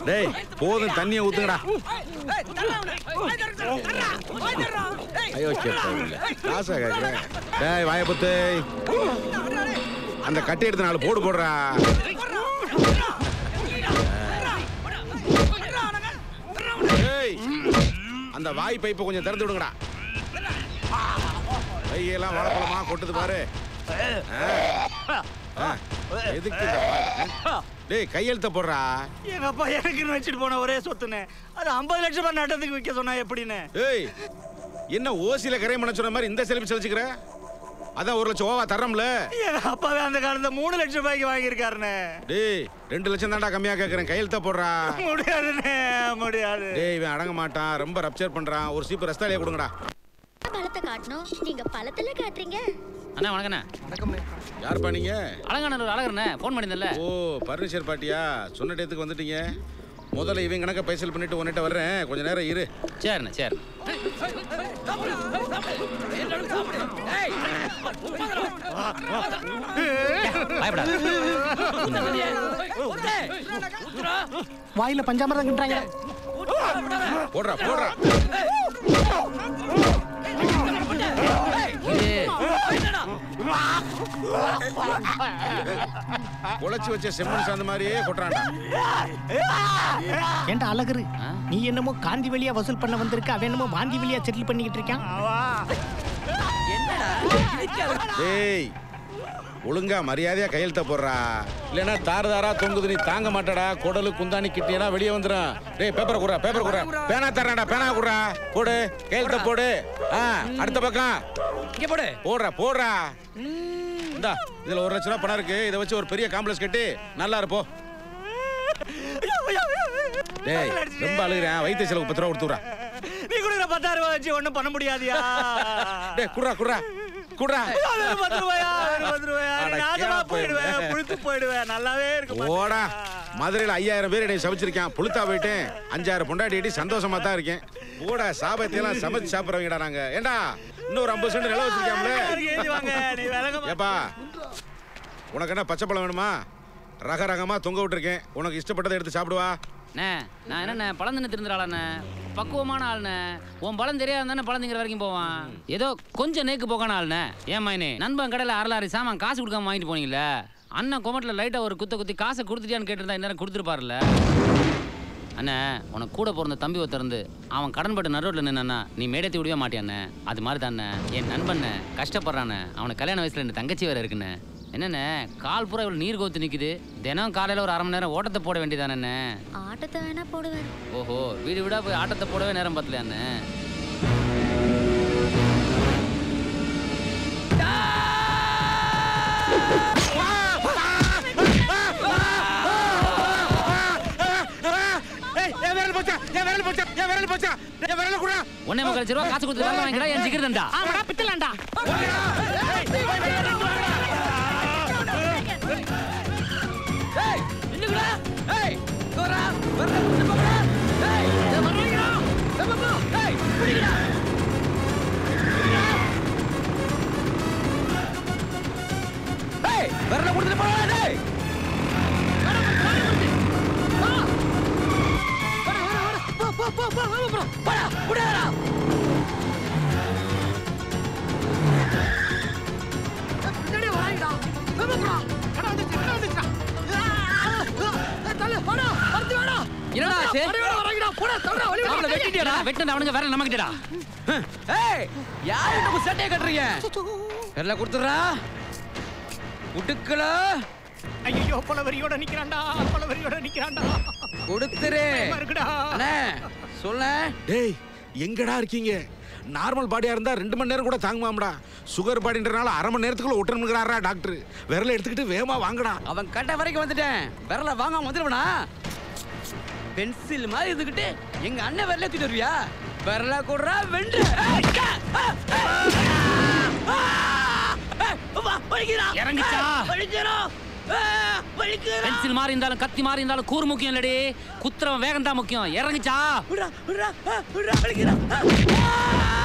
டேய் போதும் தண்ணியை ஊத்துங்கடா ஐயோ கேட்கல காசா கேட்குறேன் டேய் வாய புத்து அந்த கட்டி எடுத்து நாலு போடு போடுறா டேய் அந்த வாய் பைப்பை கொஞ்சம் திறந்து விடுங்கடா கையெல்லாம் வாழைப்பழமா கொட்டுது பாரு ஆ. ஆ. எதுக்கு இந்த வாய்? ஆ? டேய் கையெழுத்த போடுறா எங்க அப்பா எனக்குன்னு வச்சுட்டு போன ஒரே சொத்துன்னு அது ஐம்பது லட்சம் ரூபாய் நட்டத்துக்கு விற்க சொன்னா எப்படின்னு ஏய் என்ன ஓசியில கரை பண்ண சொன்ன மாதிரி இந்த செல்ஃபி செலுச்சிக்கிற அதான் ஒரு லட்சம் ஓவா தர்றோம்ல எங்க அப்பாவே அந்த காலத்துல மூணு லட்சம் ரூபாய்க்கு வாங்கியிருக்காருண்ணே டேய் ரெண்டு லட்சம் தான்டா கம்மியா கேட்கறேன் கையெழுத்த போடுறா முடியாதுண்ணே முடியாது டேய் இவன் அடங்க மாட்டான் ரொம்ப ரப்சர் பண்றான் ஒரு சீப்பு ரஸ்தாலியா கொடுங்கடா பழத்தை காட்டணும் நீங்க பழத்துல காட்டுறீங்க அண்ணா வணக்கண்ணே யாருப்பா நீங்க அழகான ஒரு அழகண்ணே ஃபோன் பண்ணியிருந்தேன்ல ஓ பர்னிச்சர் பாட்டியா சொன்ன டயத்துக்கு வந்துட்டீங்க முதல்ல இவன் கணக்க பைசல் பண்ணிட்டு உன்னிட்ட வர்றேன் கொஞ்ச நேரம் இரு சரிண்ணே சரி பயப்படாத வாயில பஞ்சாமிரதம் கிட்டாங்க போடுறா போடுறா உழைச்சு வச்ச செம்மண் சார்ந்த மாதிரியே கொட்டுறான்டா ஏன்டா அழகரு நீ என்னமோ காந்தி வழியா வசூல் பண்ண வந்திருக்க அவன் என்னமோ வாந்தி வழியா செட்டில் பண்ணிக்கிட்டு இருக்கான் டேய் ஒழுங்கா மரியாதையா கையெழுத்த போடுறா இல்லைன்னா தாறு தாரா தொங்குது நீ தாங்க மாட்டடா குடலு குந்தாணி கிட்டியனா வெளியே வந்துடும் டேய் பேப்பர் குடுறா பேப்பர் குடுறா பேனா தர்றேன்டா பேனா குடுறா போடு கையெழுத்த போடு ஆ அடுத்த பக்கம் இங்க போடு போடுறா போடுறா இந்தா இதுல ஒரு லட்ச ரூபா பணம் இருக்கு இதை வச்சு ஒரு பெரிய காம்ப்ளெக்ஸ் கட்டி நல்லா இருப்போ டேய் ரொம்ப அழுகிறேன் வைத்திய செலவு பத்து ரூபா கொடுத்துறா நீ கொடுக்குற பத்தாயிரம் ரூபாய் வச்சு ஒண்ணும் பண்ண முடியாதியா டேய் குடுறா குடுறா குடுறா வெறும் பத்து ரூபாயா வெறும் பத்து ரூபாயா அட, நாசமா கேளா போயிடுவேன் போயிடுவேன். புழுத்து போயிடுவேன் நல்லாவே இருக்கு ஓடா மதுரையில் ஐயாயிரம் பேர் என்னை சமைச்சிருக்கேன் புளுத்தா போயிட்டேன் அஞ்சாயிரம் பொண்டாட்டி கட்டி சந்தோஷமா தான் இருக்கேன் போடா சாபத்தையெல்லாம் சமைச்சு சாப்பிட்றவங்கடா நாங்க ஏண்டா இன்னொரு ஐம்பது சென்ட் நிலம் வச்சிருக்காமலே எழுதி வாங்க நீ விலக ஏப்பா உனக்கு என்ன பச்சை பழம் வேணுமா ரக ரகமா தொங்க விட்டுருக்கேன் உனக்கு இஷ்டப்பட்டதை எடுத்து சாப்பிடுவா அண்ணே நான் என்னண்ணே பழம் தின்னு திருந்துற ஆளாண்ணே பக்குவமான ஆளுண்ணே உன் பழம் தெரியாது தானே பழம் திங்கிற வரைக்கும் போவான் ஏதோ கொஞ்சம் நேக்கு போக்கான ஆளுண்ணே ஏன் மைனே நண்பன் கடையில் அரலாறு சாமான் காசு கொடுக்காம வாங்கிட்டு போனீங்கல்ல அண்ணன் கொமட்டில் லைட்டாக ஒரு குத்த குத்தி காசை கொடுத்துட்டியான்னு கேட்டிருந்தா இந்நேரம் கொடுத்துருப்பாருல்ல அண்ணே உனக்கு கூட பிறந்த தம்பி ஒருத்தருந்து அவன் கடன்பட்டு நடுவில் நின்னா நீ மேடத்தி விடவே மாட்டியாண்ணே அது மாதிரி தானே என் நண்பண்ணே கஷ்டப்படுறானே அவனுக்கு கல்யாண வயசுல ரெண்டு தங்கச்சி வேற இருக்குண்ணே என்னண்ணே கால் பூரா இவ்வளோ நீர் கோத்து நிற்குது தினம் காலையில் ஒரு அரை மணி நேரம் ஓட்டத்தை போட வேண்டியதானே ஆட்டத்தை வேணா போடுவேன் ஓஹோ வீடு வீடா போய் ஆட்டத்தை போடவே நேரம் பத்தலையாண்ணே என் விரல் போச்சா என் விரல் போச்சா என் விரல் போச்சா என் விரல் கூட ஒன்னே முக்கால் லட்ச ரூபா காசு கொடுத்து வேலை வாங்கிடா என் ஜிகிர்தண்டா ஆமாடா பித்தலாண்டா என்னடா ஆச்சு? அவங்கள வெட்டிட்டியாடா? வெட்டுனது அவனுங்க வேற நம்மகிட்டடா ஏய் யார்கிட்ட போய் சட்டையை கட்டுறீங்க எல்லாம் கொடுத்துட்றா உடுக்கல ஐயோ கொலவரியோட நிக்கிறான்டா கொலவரியோட நிக்கிறான்டா கொடுத்துரு பயமா இருக்குடா அண்ணே சொல்ல டேய் எங்கடா இருக்கீங்க நார்மல் பாடியா இருந்தா ரெண்டு மணி நேரம் கூட தாங்குமாம்டா சுகர் பாடின்றனால அரை மணி நேரத்துக்குள்ள ஒட்டணுங்கிறாரா டாக்டர் விரல எடுத்துக்கிட்டு வேகமா வாங்கடா அவன் கட்ட வரைக்கும் வந்துட்டேன் விரல வாங்காம வந்துடுவனா பென்சில் மாதிரி இருந்துக்கிட்டு எங்க அண்ணன் விரல தூக்கிட்டு வருவியா விரல கொடுறா வென்று ஏய், ச்சே! ஆ, ஆ, ஆ, ஆ, வா, வலிக்குதுடா. இறங்குச்சா? ஆ, வலிக்குதுடா. ஆ, வலிக்குதுடா. பென்சில் மாதிரி இருந்தாலும் கத்தி மாதிரி இருந்தாலும் கூர் முக்கியம் இல்லடி குத்துறவன் வேகம் தான் முக்கியம் இறங்குச்சா விட்றா, விட்றா, ஆ, விட்றா, வலிக்குதுடா. ஆ,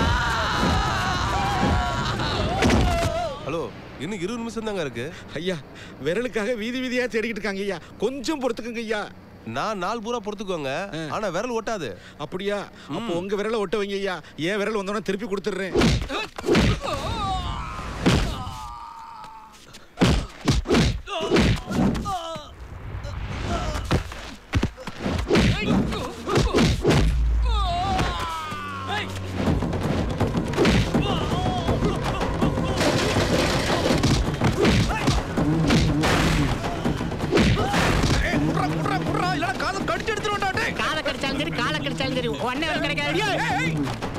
ஹலோ இன்னும் இருபது நிமிஷம் தாங்க இருக்கு ஐயா விரலுக்காக வீதி வீதியா தேடிக்கிட்டு இருக்காங்க ஐயா கொஞ்சம் பொறுத்துக்குங்க ஐயா நான் நாள் பூரா பொறுத்துக்கோங்க ஆனா விரல் ஒட்டாது அப்படியா அப்போ உங்க விரலை ஒட்ட வைங்க ஐயா என் விரல் வந்தோடனே திருப்பி கொடுத்துட்றேன் காலை கடிச்சாலும் சரி காலை கடிச்சாலும் சரி ஒன்னே வரை கிடைக்காது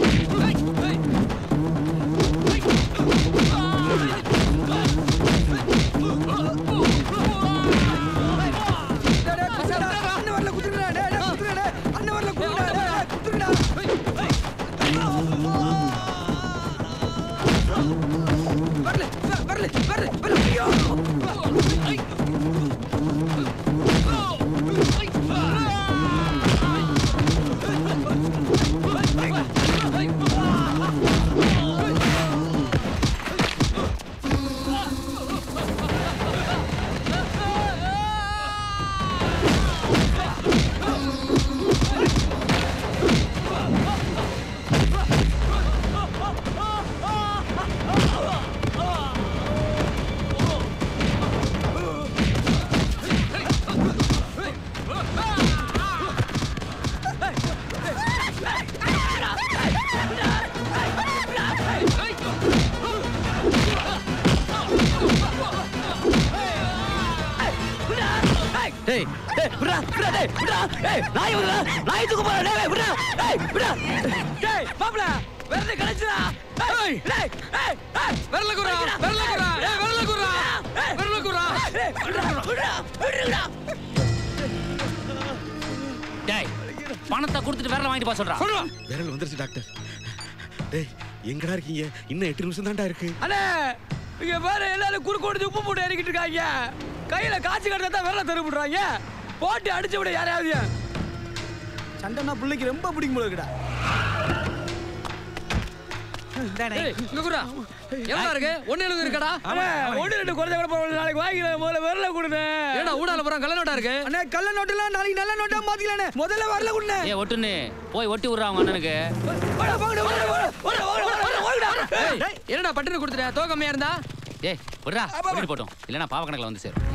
டேய் டேய் விட்றா விட்றா டேய் விட்றா டேய் நாய் விட்றா நாய் தூக்க போறா டேய் விட்றா டேய் விட்றா டேய் மாப்ள விரல கடிச்சுடா டேய் டேய் டேய் விரல குறா விரல குறா டேய் விரல குறா விரல குறா விட்றா விட்றா விட்றா டேய் பணத்தை கொடுத்துட்டு விரல வாங்கிட்டு போக சொல்றா விரல் வந்துருச்சு டாக்டர் டேய் எங்கடா இருக்கீங்க இன்னும் எட்டு நிமிஷம் தான்டா இருக்கு அண்ணே இங்க பாரு எல்லாரும் குறுக்கு கொடுத்து உப்பு போட்டு இறக்கிட்டு இருக்காங்க கையில காய்ச்சி கடத்த தான் விரல தரு விடுறாங்க போட்டு அடிச்சு விட யாரையாவது சண்டைனா பிள்ளைக்கு ரொம்ப பிடிக்கும் போல இருக்குடா இங்க குறா எவ்வளவு இருக்கு ஒண்ணு எழுபது இருக்கடா ஒண்ணு ரெண்டு குறைஞ்ச கூட பரவாயில்ல நாளைக்கு வாங்கிக்கலாம் முதல்ல விரல கொடுங்க ஏடா ஊடால போறோம் கள்ள நோட்டா இருக்கு அண்ணே கள்ள நோட்டெல்லாம் நாளைக்கு நல்ல நோட்டா மாத்திக்கலானே முதல்ல வரல கொடுண்ணே ஏ ஒட்டுன்னு போய் ஒட்டி விடுறா அவங்க அண்ணனுக்கு என்னடா பட்டுன்னு கொடுத்துட்ட தோ கம்மியா இருந்தா ஏய் விடுறா ஒட்டிட்டு போட்டோம் இல்லைன்னா பாவ கணக்கில் வந்து சேரும்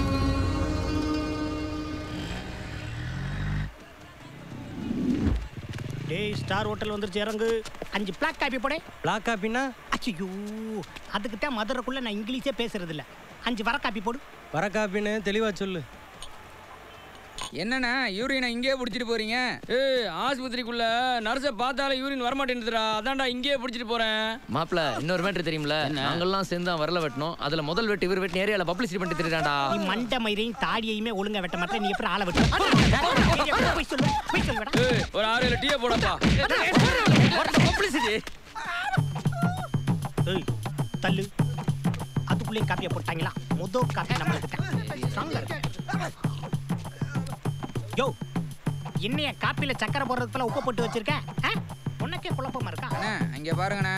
டேய் ஸ்டார் ஹோட்டல் வந்துருச்சு இறங்கு அஞ்சு பிளாக் காப்பி போடே பிளாக் காப்பினா அச்சியோ அதுக்கு தான் மதுரைக்குள்ள நான் இங்கிலீஷே பேசுறது இல்ல அஞ்சு வர காப்பி போடு வர காப்பின்னு தெளிவா சொல்லு என்னண்ணா யூரினை இங்கேயே பிடிச்சிட்டு போறீங்க ஏய் ஆஸ்பத்திரிக்குள்ள நர்ஸை பார்த்தாலே யூரின் வரமாட்டேன்னுதுடா அதான்டா இங்கேயே பிடிச்சிட்டு போறேன் மாப்ள இன்னொரு மேட்ரு தெரியும்ல நாங்கெல்லாம் சேர்ந்து தான் வரல வெட்டணும் அதுல முதல் வெட்டு இவர் வெட்டி ஏரியால பப்ளிசிட்டி பண்ணிட்டு தெரியாடா நீ மண்டை மயிரையும் தாடியையுமே ஒழுங்கா வெட்ட மாட்டேன் நீ எப்படி ஆளை வெட்ட போய் சொல்லுவேன் போய் சொல்லுவேடா ஏய் ஒரு ஆறு ஏழு டீயை போடப்பா ஏய் தள்ளு அதுக்குள்ளேயும் காப்பியை போட்டாங்களா முதல் காப்பி நம்மளுக்கு தான் ஸ்ட்ராங்கா இருக்கு யோ என்னைய காப்பில சக்கரை போடுறதுக்குள்ள உப்பு போட்டு வச்சிருக்க ஆ? உனக்கே குழப்பமா இருக்கா அண்ணா இங்க பாருங்கண்ணா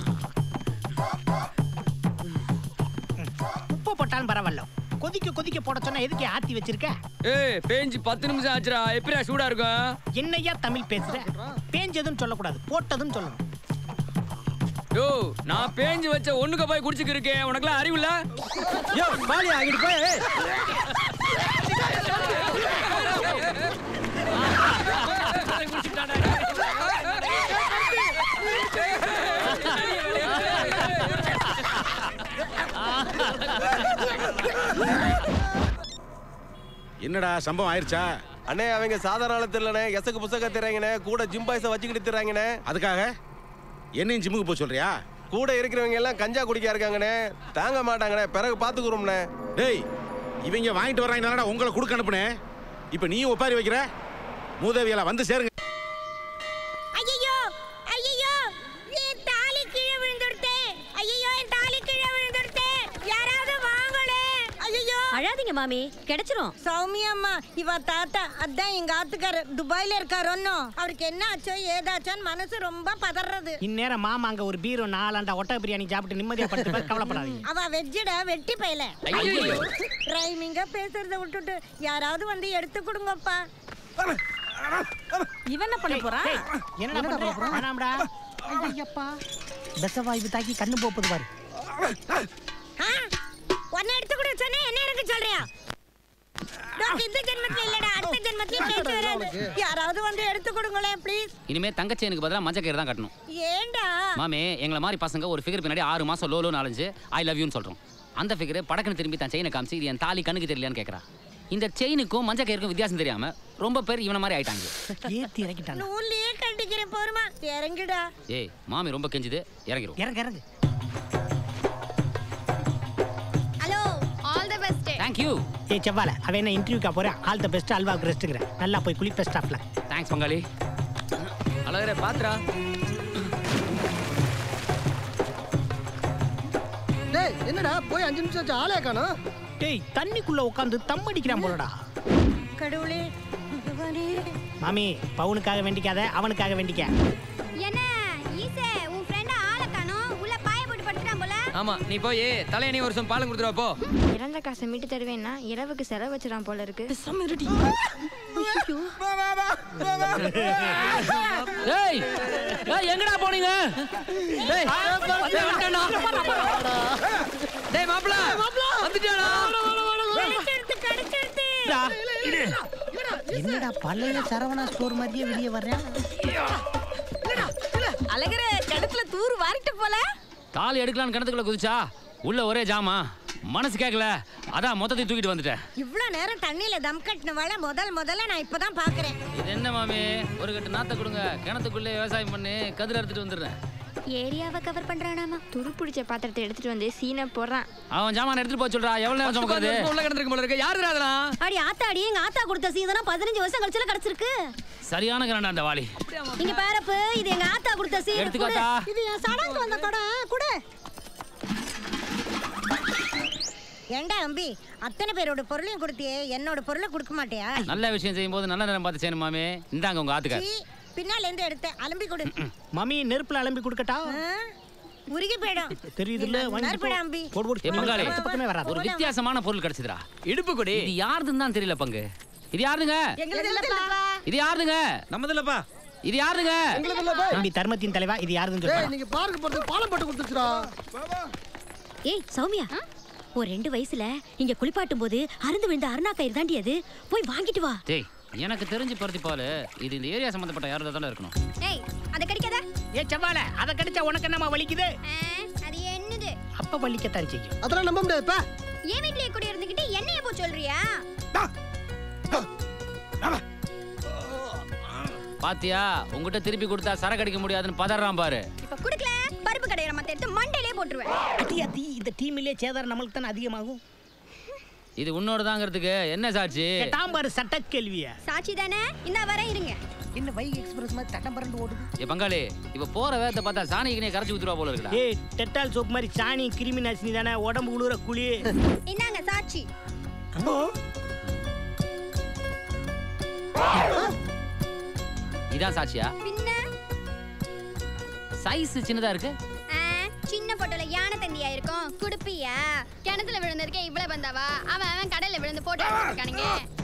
உப்பு போட்டாலும் பரவாயில்ல கொதிக்க கொதிக்க போட சொன்னா எதுக்கு ஆத்தி வச்சிருக்க ஏய் பேஞ்சு பத்து நிமிஷம் ஆச்சுடா எப்படிடா சூடா இருக்கும் என்னையா தமிழ் பேசுற பேஞ்சதுன்னு சொல்லக்கூடாது போட்டதுன்னு சொல்லணும் யோ நான் பேஞ்சு வச்ச ஒண்ணுக்கு போய் குடிச்சுக்கு இருக்கேன் உனக்குலாம் அறிவு இல்ல யோ பாலி ஆகிட்டு போய் என்னடா சம்பவம் ஆயிருச்சா அண்ணே அவங்க சாதாரண ஆளு தெரியலண்ணே எசக்கு புசக்க தெரியாங்கண்ணே கூட ஜிம் பாய்ஸை வச்சுக்கிட்டு தெரியாங்கண்ணே அதுக்காக என்னையும் ஜிம்முக்கு போக சொல்றியா கூட இருக்கிறவங்க எல்லாம் கஞ்சா குடிக்க இருக்காங்கண்ணே தாங்க மாட்டாங்கண்ணே பிறகு பாத்துக்கிறோம்ண்ணே டேய் இவங்க வாங்கிட்டு வர்றாங்க உங்களை கொடுக்க அனுப்புனேன் இப்போ நீயும் ஒப்பாரி வைக்கிற மூதேவியெல்லாம் வந்து சேருங்க ஐயோ ஐயோ என் தாலி கீழே விழுந்துருத்தே ஐயோ என் தாலி கீழே விழுந்துருத்தே யாராவது வாங்களே ஐயோ அழாதீங்க பயப்படாதீங்க மாமி கிடைச்சிரும் சௌமியா அம்மா இவ தாத்தா அதான் எங்க ஆத்துக்காரர் துபாயில இருக்காரு ஒன்னும் அவருக்கு என்ன ஆச்சோ ஏதாச்சோன்னு மனசு ரொம்ப பதறது இந்நேரம் மாமா அங்க ஒரு பீரோ நாலாண்டா ஒட்டக பிரியாணி சாப்பிட்டு நிம்மதியா படுத்து கவலைப்படாதீங்க அவ வெஜ்ஜிட வெட்டி பையல ஐயையோ. ரைமிங்க பேசுறத விட்டுட்டு யாராவது வந்து எடுத்து கொடுங்கப்பா இவன் என்ன பண்ண போறான் ஏய், என்னடா பண்ற வேணாம்டா ஐயப்பா பெசவாய்வு தாக்கி கண்ணு போப்புது பாரு ஆ? உன்னை எடுத்து கொடு சொன்னே என்ன எனக்கு சொல்றியா டோக்கு இந்த ஜென்மத்துல இல்லடா அடுத்த ஜென்மத்துல பேச்சு வராது யாராவது வந்து எடுத்து கொடுங்களேன் ப்ளீஸ் இனிமே தங்கச்சேனுக்கு பதிலா மஞ்சள் கயிறு தான் கட்டணும் ஏண்டா மாமே எங்களை மாதிரி பசங்க ஒரு ஃபிகர் பின்னாடி ஆறு மாசம் லோ லோ நாலஞ்சு ஐ லவ் யூன்னு சொல்றோம் அந்த ஃபிகர் படக்குன்னு திரும்பி தன் செயினை காமிச்சு இது என் தாலி கண்ணுக்கு தெரியலையான்னு கேட்கறா இந்த செயினுக்கும் மஞ்சள் கயிறுக்கும் வித்தியாசம் தெரியாம ரொம்ப பேர் இவன மாதிரி ஆயிட்டாங்க ஏத்தி இறக்கிட்டாங்க நூல்லயே கட்டிக்கிறேன் போருமா இறங்குடா ஏய் மாமி ரொம்ப கெஞ்சுது இறங்கிரும் இறங்கு இறங்கு hello all the best thank you ஏய் செவ்வால அவன் என்ன இன்டர்வியூக்கா போறேன் ஆல் த பெஸ்ட் அல்வாவுக்கு ரெஸ்ட்டுங்கிறேன் நல்லா போய் குளி பெஸ்ட் ஆஃப்ல தேங்க்ஸ் பங்காளி அழகரே பாத்துரா டேய் என்னடா போய் அஞ்சு நிமிஷம் ஆச்சு ஆளே காணோம் டேய் தண்ணிக்குள்ள உட்காந்து தம் அடிக்கிறான் போலடா கடவுளே பகவானே மாமி பவுனுக்காக வேண்டிக்காத அவனுக்காக வேண்டிக்க என்ன ஈசே உன் ஃப்ரெண்ட் ஆளை காணோம் உள்ள பாய போட்டு படுத்துட்டான் போல ஆமா நீ போய் தலையணி ஒரு வருஷம் பாலம் கொடுத்துருவா போ இறந்த காசை மீட்டு தருவேன்னா இரவுக்கு செலவு வச்சிடான் போல இருக்கு ஏய் ஏய் எங்கடா போனீங்க டேய் டேய், வந்துட்டேன்டா. டேய் மாப்பிள வந்துட்டியாடா கிடைச்செடுத்து கிடைச்செடுத்து என்னடா பழைய சரவணா ஸ்டோர் மாதிரியே வெளியே வர்றேன் அழகர கடுப்புல தூர் வாரிட்டு போல தாலி எடுக்கலான்னு கிணத்துக்குள்ள குதிச்சா உள்ள ஒரே ஜாமா மனசு கேட்கல அதான் மொத்தத்தை தூக்கிட்டு வந்துட்டேன் இவ்ளோ நேரம் தண்ணியில தம் கட்டினவாள முதல் முதல்ல நான் இப்பதான் பாக்குறேன் இது என்ன மாமி ஒரு கட்டு நாத்தை கொடுங்க கிணத்துக்குள்ளே விவசாயம் பண்ணி கதிர் அறுத்துட்டு வந்துடுறேன் ஏரியாவை கவர் பண்றானாமா துரு பிடிச்ச பாத்திரத்தை எடுத்துட்டு வந்து சீனை போடுறான் அவன் ஜாமான் எடுத்துட்டு போய் சொல்றா எவ்வளவு நேரம் சுமக்கிறது உள்ள கிடந்திருக்கு போல இருக்கு யாருடா அதெல்லாம் அடி ஆத்தாடி எங்க ஆத்தா கொடுத்த சீதனம் பதினஞ்சு வருஷம் கழிச்சுல கிடைச்சிருக்கு சரியான கிணண்டா அந்த வாளி இங்க பாருப்பு இது எங்க ஆத்தா கொடுத்த சீர் எடுத்துக்கோத்தா இது என் சடங்கு வந்த குடம் குடு ஏண்டா அம்பி அத்தனை பேரோட பொருளையும் கொடுத்தியே என்னோட பொருளை கொடுக்க மாட்டியா நல்ல விஷயம் செய்யும் போது நல்ல நேரம் பார்த்து செய்யணும் மாமி இந்தாங்க உங்க ஆத்துக்கார் சீ, பின்னால இருந்து எடுத்தேன் அலம்பி கொடு மம்மி நெருப்புல அலம்பி கொடுக்கட்டா ஆ, உருகி போயிடும் தெரியுதுல்ல வாங்கிட்டு நறுப்புடா போ. அம்பி போடு, போடு. ஏ பங்காளி அடுத்த பக்கமே வராது ஒரு வித்தியாசமான பொருள் கிடைச்சதுடா இடுப்பு கொடி இது யாருதுன்னு தான் தெரியல பங்கு இது யாருங்க எங்களுக்கு இல்லப்பா இது யாருங்க நம்மதில்லப்பா இது யாருங்க தம்பி தர்மத்தின் தலைவா இது யாருன்னு டேய் சொல்லுங்க நீங்க பார்க்க போறதுக்கு பாலம் போட்டு கொடுத்துச்சுடா ஏய் சௌமியா ஒரு ரெண்டு வயசுல இங்க குளிப்பாட்டும் போது அருந்து விழுந்த அருணா கயிறு தாண்டி அது போய் வாங்கிட்டு வா டேய் எனக்கு தெரிஞ்சு பருத்தி பால் இது இந்த ஏரியா சம்பந்தப்பட்ட யாரும் தானே இருக்கணும் ஏய் அதை கடிக்காத ஏ செவ்வால அதை கடிச்சா உனக்கு என்னமா வலிக்குது அது என்னது அப்ப வலிக்கத்தான் செய்யும் அதெல்லாம் நம்ப முடியாதுப்பா என் வீட்லயே குடி இருந்துகிட்டு என்னைய போ சொல்றியா பாத்தியா உங்ககிட்ட திருப்பி கொடுத்தா சரக்கு அடிக்க முடியாதுன்னு பதறான் பாரு இப்ப குடுக்கல பருப்பு கடையிற மத்த எடுத்து மண்டையிலே போட்டுருவேன் அத்தி அத்தி இந்த டீமிலே சேதாரம் நம்மளுக்கு தானே அதிகமாகும் இது உன்னோட தாங்கிறதுக்கு என்ன சாட்சி கேட்டாம் பாரு சட்ட கேள்விய சாட்சி தானே இந்த வர இருங்க என்ன வைகை எக்ஸ்பிரஸ் மாதிரி தட்டம் பறந்து ஓடுது ஏ பங்காளி இவ போற வேகத்தை பார்த்தா சாணிக்கினே கரைச்சி ஊத்துருவா போல இருக்குடா ஏய் டெட்டால் சோப் மாதிரி சாணி கிருமி நாசினி தானே உடம்பு உழுற குழி இந்தாங்க சாட்சி இதான் சாட்சியா பின்ன சைஸ் சின்னதா இருக்கு ஆ, சின்ன போட்டோல யானை தந்தியா இருக்கும் குடுப்பியா கிணத்துல விழுந்ததுக்கே இவ்வளவு பந்தாவா அவன் அவன் கடல்ல விழுந்து போட்டோ எடுத்துருக்கானுங்க